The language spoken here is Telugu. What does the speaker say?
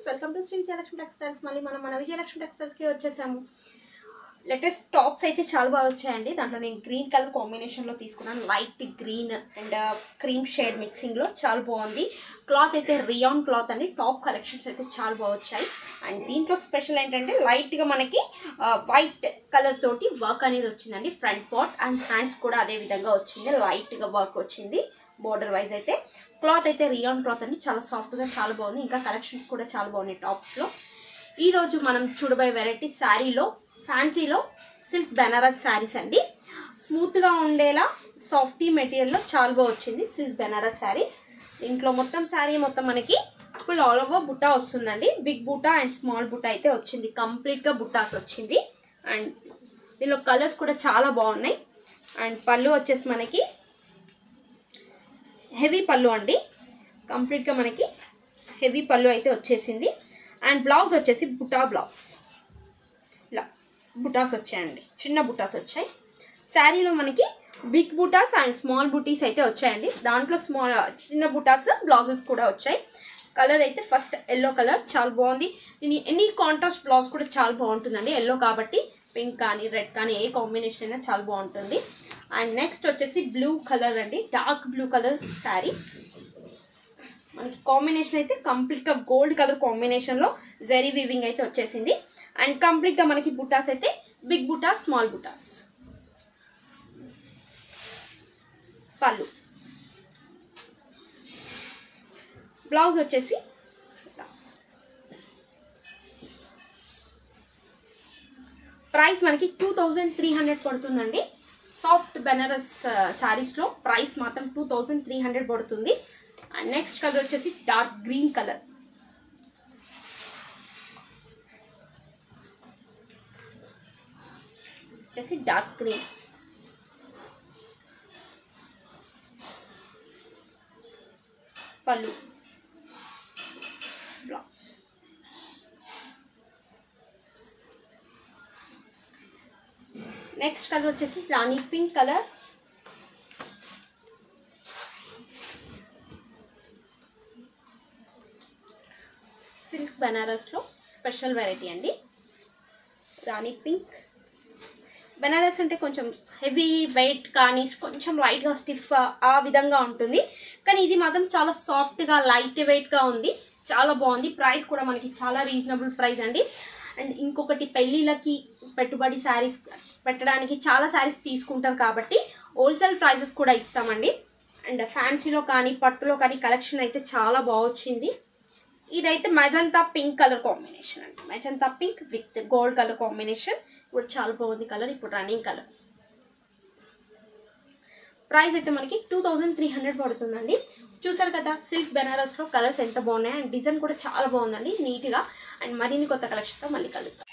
friends welcome to Sri Vijayalakshmi textiles మళ్ళీ మనం మన విజయలక్ష్మి టెక్స్టైల్స్కి వచ్చేసాము లేటెస్ట్ టాప్స్ అయితే చాలా బాగా వచ్చాయండి దాంట్లో నేను గ్రీన్ కలర్ కాంబినేషన్లో తీసుకున్నాను light green and cream shade మిక్సింగ్లో చాలా బాగుంది క్లాత్ అయితే రియాన్ క్లాత్ అండి టాప్ కలెక్షన్స్ అయితే చాలా బాగా వచ్చాయి అండ్ దీంట్లో స్పెషల్ ఏంటంటే లైట్గా మనకి వైట్ కలర్ తోటి వర్క్ అనేది వచ్చిందండి ఫ్రంట్ పార్ట్ అండ్ హ్యాండ్స్ కూడా అదే విధంగా వచ్చింది లైట్గా వర్క్ వచ్చింది బోర్డర్ వైజ్ అయితే క్లాత్ అయితే రియాన్ క్లాత్ అండి చాలా సాఫ్ట్గా చాలా బాగుంది ఇంకా కలెక్షన్స్ కూడా చాలా బాగున్నాయి టాప్స్లో ఈరోజు మనం చూడబోయే వెరైటీ శారీలో ఫ్యాన్సీలో సిల్క్ బెనారస్ శారీస్ అండి స్మూత్గా ఉండేలా సాఫ్టీ మెటీరియల్లో చాలా బాగా వచ్చింది సిల్క్ బెనారస్ శారీస్ దీంట్లో మొత్తం శారీ మొత్తం మనకి ఫుల్ ఆల్ ఓవర్ బుట్టా వస్తుందండి బిగ్ బుట్టా అండ్ స్మాల్ బుట్టా అయితే వచ్చింది కంప్లీట్గా బుట్టాస్ వచ్చింది అండ్ దీనిలో కలర్స్ కూడా చాలా బాగున్నాయి అండ్ పళ్ళు వచ్చేసి మనకి హెవీ పళ్ళు అండి కంప్లీట్గా మనకి హెవీ పళ్ళు అయితే వచ్చేసింది అండ్ బ్లౌజ్ వచ్చేసి బుటా బ్లౌజ్ ఇలా బుటాస్ వచ్చాయండి చిన్న బుటాస్ వచ్చాయి శారీలో మనకి బిగ్ బుటాస్ అండ్ స్మాల్ బుటీస్ అయితే వచ్చాయండి దాంట్లో స్మాల్ చిన్న బుటాస్ బ్లౌజెస్ కూడా వచ్చాయి కలర్ అయితే ఫస్ట్ ఎల్లో కలర్ చాలా బాగుంది దీని ఎనీ కాంట్రాస్ట్ బ్లౌజ్ కూడా చాలా బాగుంటుందండి ఎల్లో కాబట్టి పింక్ కానీ రెడ్ కానీ ఏ కాంబినేషన్ అయినా చాలా బాగుంటుంది అండ్ నెక్స్ట్ వచ్చేసి బ్లూ కలర్ అండి డార్క్ బ్లూ కలర్ శారీ మనకి కాంబినేషన్ అయితే కంప్లీట్గా గోల్డ్ కలర్ కాంబినేషన్లో జెరీ వీవింగ్ అయితే వచ్చేసింది అండ్ కంప్లీట్గా మనకి బుటాస్ అయితే బిగ్ బుటాస్ స్మాల్ బుటాస్ పళ్ళు బ్లౌజ్ వచ్చేసి బ్లౌజ్ ప్రైస్ మనకి టూ థౌజండ్ త్రీ హండ్రెడ్ పడుతుందండి సాఫ్ట్ బెనారస్ శారీస్లో ప్రైస్ మాత్రం టూ థౌజండ్ త్రీ హండ్రెడ్ పడుతుంది అండ్ నెక్స్ట్ కలర్ వచ్చేసి డార్క్ గ్రీన్ కలర్ వచ్చేసి డార్క్ గ్రీన్ పళ్ళు బ్లౌజ్ నెక్స్ట్ కలర్ వచ్చేసి రాణి పింక్ కలర్ సిల్క్ బనారస్లో స్పెషల్ వెరైటీ అండి రాణి పింక్ బెనారస్ అంటే కొంచెం హెవీ వెయిట్ కానీ కొంచెం లైట్గా స్టిఫ్ ఆ విధంగా ఉంటుంది కానీ ఇది మాత్రం చాలా సాఫ్ట్గా లైట్ వెయిట్గా ఉంది చాలా బాగుంది ప్రైస్ కూడా మనకి చాలా రీజనబుల్ ప్రైస్ అండి అండ్ ఇంకొకటి పెళ్ళిళ్ళకి పెట్టుబడి శారీస్ పెట్టడానికి చాలా శారీస్ తీసుకుంటారు కాబట్టి హోల్సేల్ ప్రైజెస్ కూడా ఇస్తామండి అండ్ ఫ్యాన్సీలో కానీ పట్టులో కానీ కలెక్షన్ అయితే చాలా బాగా వచ్చింది ఇదైతే మెజంతా పింక్ కలర్ కాంబినేషన్ అండి magenta pink with gold colour combination ఇప్పుడు చాలా బాగుంది కలర్ ఇప్పుడు రన్నింగ్ కలర్ ప్రైస్ అయితే మనకి టూ థౌజండ్ త్రీ హండ్రెడ్ పడుతుందండి చూసారు కదా సిల్క్ బెనారస్లో కలర్స్ ఎంత బాగున్నాయి అండ్ డిజైన్ కూడా చాలా బాగుందండి నీట్గా అండ్ మరిన్ని కొత్త కలెక్షన్తో మళ్ళీ కలుద్దాం